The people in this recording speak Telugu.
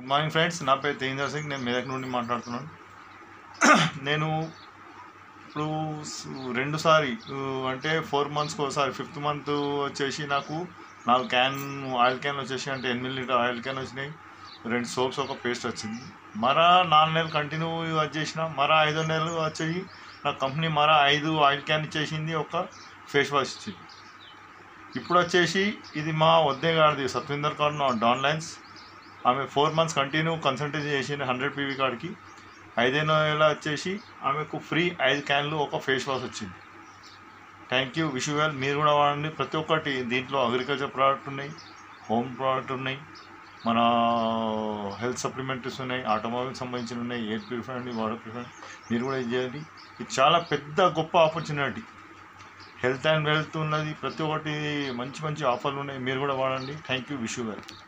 గుడ్ మార్నింగ్ ఫ్రెండ్స్ నా పేరు తేందర్ సింగ్ నేను మెదక్ నుండి మాట్లాడుతున్నాను నేను ఇప్పుడు స్- రెండుసారి ఊ, అంటే ఫోర్ మంత్స్కి ఒకసారి ఫిఫ్త్ మంత్ వచ్చేసి నాకు నాలుగు క్యాన్ ఆయిల్ క్యాన్ వచ్చేసి అంటే ఎనిమిది లీటర్ ఆయిల్ క్యాన్ వచ్చినాయి రెండు సోప్స్ ఒక పేస్ట్ వచ్చింది మరా నాలుగు నెలలు కంటిన్యూ వచ్చేసిన మరా ఐదో నెలలు వచ్చేసి నా కంపెనీ మరా ఐదు ఆయిల్ క్యాన్ ఇచ్చేసింది ఒక ఫేస్ వాష్ ఇచ్చింది ఇప్పుడు వచ్చేసి ఇది మా వద్దే గారిది సత్విందర్ కౌర్ డాన్ లైన్స్ ఆమె ఫోర్ మంత్స్ కంటిన్యూ కన్సల్టేషన్ చేసింది హండ్రెడ్ పీవీ కార్డ్కి ఐదేనో నెల వచ్చేసి ఆమెకు ఫ్రీ ఐదు క్యాన్లు ఒక ఫేస్ వాష్ వచ్చింది థ్యాంక్ యూ విష్ వెల్ మీరు కూడా వాడండి ప్రతి ఒక్కటి దీంట్లో అగ్రికల్చర్ ప్రోడక్ట్ ఉన్నాయి హోమ్ ప్రోడక్ట్ ఉన్నాయి మన హెల్త్ సప్లిమెంటరీస్ ఉన్నాయి ఆటోమొబైల్ సంబంధించిన ఉన్నాయి ఎయిర్ ప్యూరిఫై అండి వాటర్ ప్యూరిఫై మీరు కూడా ఇది చేయండి ఇది చాలా పెద్ద గొప్ప ఆపర్చునిటీ హెల్త్ అండ్ వెల్త్ ఉన్నది ప్రతి ఒక్కటి మంచి మంచి ఆఫర్లు ఉన్నాయి మీరు కూడా వాడండి థ్యాంక్ యూ విష్ వెల్